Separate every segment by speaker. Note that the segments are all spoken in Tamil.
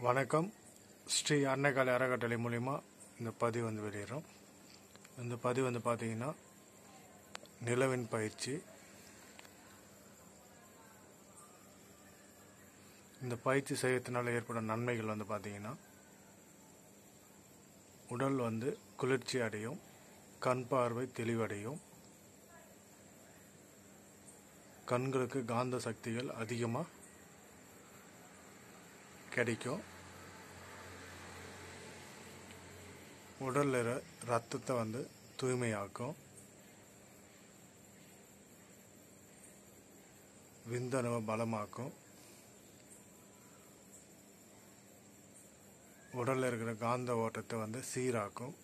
Speaker 1: வணக்கம் ஸ்ரீ அன்னைக்கால அறக்கட்டளை மூலிமா இந்த பதிவு வந்து வெளியிடுறோம் இந்த பதிவு வந்து பார்த்தீங்கன்னா நிலவின் பயிற்சி இந்த பயிற்சி செய்யறதுனால ஏற்படும் நன்மைகள் வந்து பார்த்தீங்கன்னா உடல் வந்து குளிர்ச்சி அடையும் கண் பார்வை தெளிவடையும் கண்களுக்கு காந்த சக்திகள் அதிகமாக கிடைக்கும் உடலில் இரு ரத்தத்தை வந்து தூய்மையாக்கும் விந்தணுவை பலமாக்கும் உடலில் இருக்கிற காந்த ஓட்டத்தை வந்து சீராக்கும்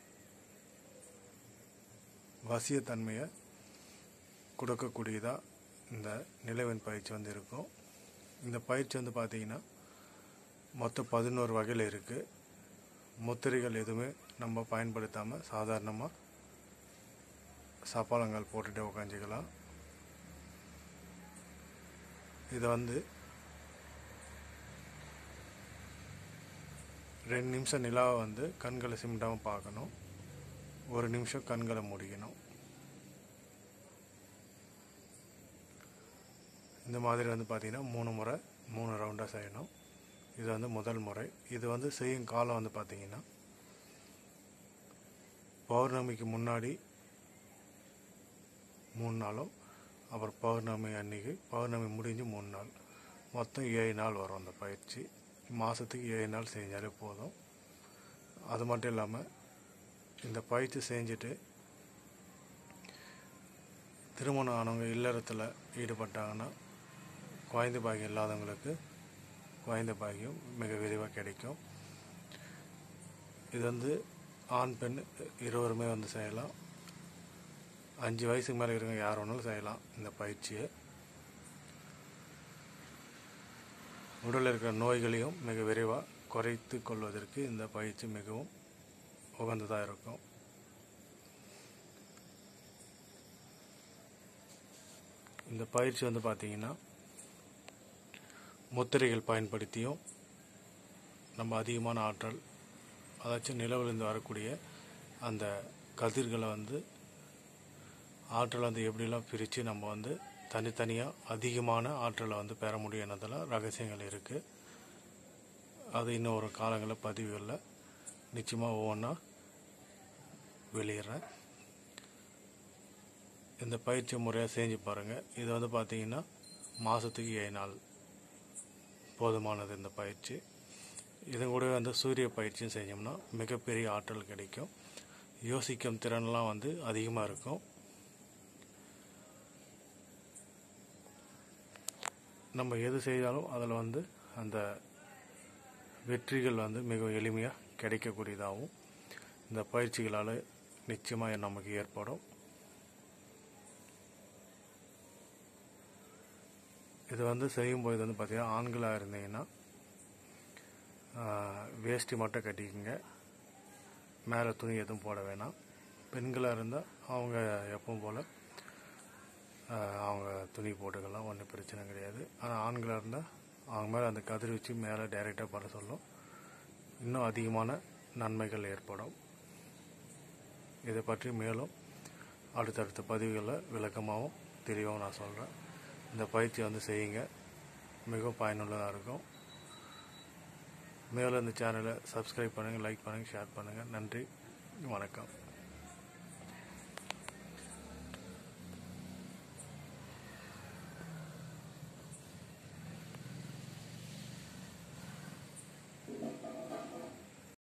Speaker 1: வசியத்தன்மையை கொடுக்கக்கூடியதாக இந்த நிலவின் பயிற்சி வந்து இருக்கும் இந்த பயிற்சி வந்து பார்த்தீங்கன்னா மொத்தம் பதினோரு வகையில் இருக்குது முத்திரைகள் எதுவுமே நம்ம பயன்படுத்தாமல் சாதாரணமாக சப்பாளங்கள் போட்டுகிட்டே உக்காஞ்சிக்கலாம் இதை வந்து ரெண்டு நிமிஷம் நிலாவை வந்து கண்களை சிமிட்டாமல் பார்க்கணும் ஒரு நிமிஷம் கண்களை முடிக்கணும் இந்த மாதிரி வந்து பார்த்திங்கன்னா மூணு முறை மூணு ரவுண்டாக செய்யணும் இது வந்து முதல் முறை இது வந்து செய்யும் காலம் வந்து பார்த்திங்கன்னா பௌர்ணமிக்கு முன்னாடி மூணு நாளும் அப்புறம் பௌர்ணமி அன்னைக்கு பௌர்ணமி முடிஞ்சு மூணு நாள் மொத்தம் ஏழு நாள் வரும் அந்த பயிற்சி மாதத்துக்கு ஏழு நாள் செஞ்சாலே போதும் அது மட்டும் இல்லாமல் இந்த பயிற்சி செஞ்சுட்டு திருமணம் ஆனவங்க இல்லறத்தில் ஈடுபட்டாங்கன்னா குழந்தை பாக்கியம் இல்லாதவங்களுக்கு குழந்தை பாக்கியம் மிக விரைவாக கிடைக்கும் இது வந்து ஆண் பெண் இருவருமே வந்து செய்யலாம் அஞ்சு வயசுக்கு மேலே இருக்கிறவங்க யார் வேணாலும் செய்யலாம் இந்த பயிற்சியை உடலில் இருக்கிற நோய்களையும் மிக விரைவாக குறைத்து கொள்வதற்கு இந்த பயிற்சி மிகவும் உகந்ததாக இருக்கும் இந்த பயிற்சி வந்து பார்த்தீங்கன்னா முத்திரைகள் பயன்படுத்தியும் நம்ம அதிகமான ஆற்றல் அதாச்சும் நிலவிலிருந்து வரக்கூடிய அந்த கதிர்களை வந்து ஆற்றலை வந்து எப்படிலாம் பிரித்து நம்ம வந்து தனித்தனியாக அதிகமான ஆற்றலை வந்து பெற முடியும்ன்றதெல்லாம் ரகசியங்கள் இருக்குது அது இன்னும் ஒரு காலங்களில் பதிவுகளில் நிச்சயமாக ஒவ்வொன்றா வெளியிடுறேன் இந்த பயிற்சி முறையாக செஞ்சு பாருங்கள் இது வந்து பார்த்திங்கன்னா மாதத்துக்கு ஏழு நாள் போதுமானது இந்த பயிற்சி இது கூடவே வந்து சூரிய பயிற்சியும் செஞ்சோம்னா மிகப்பெரிய ஆற்றல் கிடைக்கும் யோசிக்கும் திறன்லாம் வந்து அதிகமாக இருக்கும் நம்ம எது செய்தாலும் அதில் வந்து அந்த வெற்றிகள் வந்து மிக எளிமையாக கிடைக்கக்கூடியதாகவும் இந்த பயிற்சிகளால் நிச்சயமாக நமக்கு ஏற்படும் இது வந்து செய்யும்போது வந்து பார்த்திங்கன்னா ஆண்களாக இருந்தீங்கன்னா வேஷ்டி மட்டும் கட்டிக்கோங்க மேலே துணி எதுவும் போட வேணாம் பெண்களாக இருந்தால் அவங்க எப்பவும் போல் அவங்க துணி போட்டுக்கலாம் ஒன்றும் பிரச்சனை கிடையாது ஆனால் ஆண்களாக இருந்தால் அவங்க மேலே அந்த கதிர் வச்சு மேலே டைரெக்டாக பண்ண சொல்லும் இன்னும் அதிகமான நன்மைகள் ஏற்படும் இதை பற்றி மேலும் அடுத்தடுத்த பதிவுகளில் விளக்கமாகவும் தெளிவாகவும் நான் சொல்கிறேன் இந்த பயிற்சி வந்து செய்யுங்க மிகவும் பயனுள்ளதாக இருக்கும் மேலும் இந்த சேனலை சப்ஸ்கிரைப் பண்ணுங்கள் லைக் பண்ணுங்கள் ஷேர் பண்ணுங்கள் நன்றி வணக்கம்